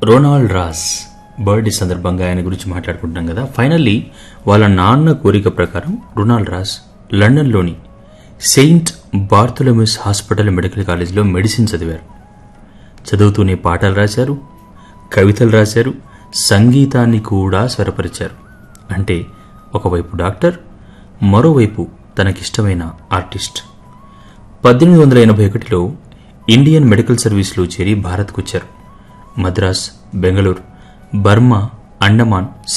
Ronald Ross birthday సందర్భంగా ఆయన గురించి మాట్లాడుకుంటున్నాం కదా ఫైనల్లీ వాళ్ళ నాన్న కోరిక ప్రకారం రొనాల్డ్ రాస్ లండన్లోని సెయింట్ బార్థలోమిస్ హాస్పిటల్ మెడికల్ కాలేజీలో మెడిసిన్ చదివారు చదువుతూనే పాటలు రాశారు కవితలు రాశారు సంగీతాన్ని కూడా స్వరపరిచారు అంటే ఒకవైపు డాక్టర్ మరోవైపు తనకిష్టమైన ఆర్టిస్ట్ పద్దెనిమిది వందల ఎనభై ఒకటిలో ఇండియన్ మెడికల్ సర్వీస్లో చేరి భారత్కు వచ్చారు మద్రాస్ బెంగళూరు బర్మా అండమాన్